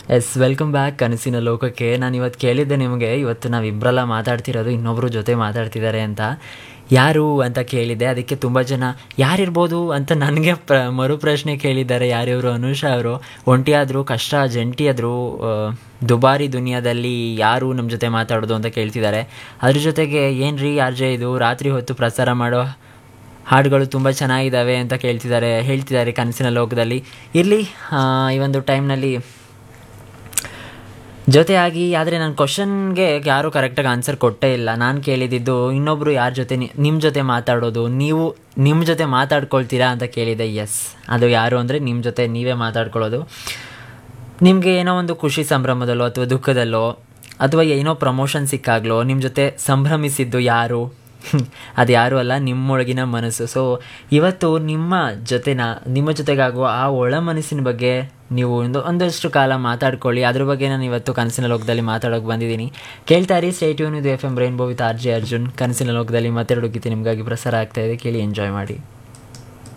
S welcome back ಕನಸಿನ ಲೋಕಕ್ಕೆ ನಾನು ಇವತ್ತು ಕೇಳಿದ್ದೆ ನಿಮಗೆ ಇವತ್ತು ನಾವಿಬ್ಬರೆಲ್ಲ ಮಾತಾಡ್ತಿರೋದು ಇನ್ನೊಬ್ಬರು ಜೊತೆ ಮಾತಾಡ್ತಿದ್ದಾರೆ ಅಂತ ಯಾರು ಅಂತ ಕೇಳಿದ್ದೆ ಅದಕ್ಕೆ ತುಂಬ ಜನ ಯಾರಿರ್ಬೋದು ಅಂತ ನನಗೆ ಪ್ರ ಮರುಪ್ರಶ್ನೆ ಕೇಳಿದ್ದಾರೆ ಯಾರಿವರು ಅನುಷಾ ಅವರು ಒಂಟಿಯಾದರು ಕಷ್ಟ ಜಂಟಿಯಾದರು ದುಬಾರಿ ದುನಿಯಾದಲ್ಲಿ ಯಾರು ನಮ್ಮ ಜೊತೆ ಮಾತಾಡೋದು ಅಂತ ಕೇಳ್ತಿದ್ದಾರೆ ಅದ್ರ ಜೊತೆಗೆ ಏನು ರೀ ಆರ್ಜೆ ಇದು ರಾತ್ರಿ ಹೊತ್ತು ಪ್ರಸಾರ ಮಾಡೋ ಹಾಡುಗಳು ತುಂಬ ಚೆನ್ನಾಗಿದ್ದಾವೆ ಅಂತ ಕೇಳ್ತಿದ್ದಾರೆ ಹೇಳ್ತಿದ್ದಾರೆ ಕನಸಿನ ಲೋಕದಲ್ಲಿ ಇರಲಿ ಈ ಒಂದು ಟೈಮ್ನಲ್ಲಿ ಜೊತೆಯಾಗಿ ಆದರೆ ನನ್ನ ಕ್ವಶನ್ಗೆ ಯಾರೂ ಕರೆಕ್ಟಾಗಿ ಆನ್ಸರ್ ಕೊಟ್ಟೇ ಇಲ್ಲ ನಾನು ಕೇಳಿದ್ದು ಇನ್ನೊಬ್ಬರು ಯಾರ ಜೊತೆ ನಿಮ್ಮ ಜೊತೆ ಮಾತಾಡೋದು ನೀವು ನಿಮ್ಮ ಜೊತೆ ಮಾತಾಡ್ಕೊಳ್ತೀರಾ ಅಂತ ಕೇಳಿದೆ ಎಸ್ ಅದು ಯಾರು ಅಂದರೆ ನಿಮ್ಮ ಜೊತೆ ನೀವೇ ಮಾತಾಡ್ಕೊಳ್ಳೋದು ನಿಮಗೆ ಏನೋ ಒಂದು ಖುಷಿ ಸಂಭ್ರಮದಲ್ಲೋ ಅಥವಾ ದುಃಖದಲ್ಲೋ ಅಥವಾ ಏನೋ ಪ್ರಮೋಷನ್ ಸಿಕ್ಕಾಗಲೋ ನಿಮ್ಮ ಜೊತೆ ಸಂಭ್ರಮಿಸಿದ್ದು ಯಾರು ಅದು ಯಾರೂ ಅಲ್ಲ ನಿಮ್ಮೊಳಗಿನ ಮನಸ್ಸು ಸೊ ಇವತ್ತು ನಿಮ್ಮ ಜೊತೆನ ನಿಮ್ಮ ಜೊತೆಗಾಗುವ ಆ ಒಳ ಮನಸ್ಸಿನ ಬಗ್ಗೆ ನೀವು ಒಂದು ಒಂದಷ್ಟು ಕಾಲ ಮಾತಾಡ್ಕೊಳ್ಳಿ ಅದ್ರ ಬಗ್ಗೆ ನಾನು ಇವತ್ತು ಕನಸಿನ ಲೋಕದಲ್ಲಿ ಮಾತಾಡೋಕೆ ಬಂದಿದ್ದೀನಿ ಕೇಳ್ತಾ ಇರಿ ಸ್ಟೇಟ್ಯೂನ್ ಇದು F M rainbow with R J Arjun ಕನಸಿನ ಲೋಕದಲ್ಲಿ ಮತ್ತೆರಡು ಗೀತೆ ನಿಮಗಾಗಿ ಪ್ರಸಾರ ಆಗ್ತಾ ಇದೆ ಕೇಳಿ ಎಂಜಾಯ್ ಮಾಡಿ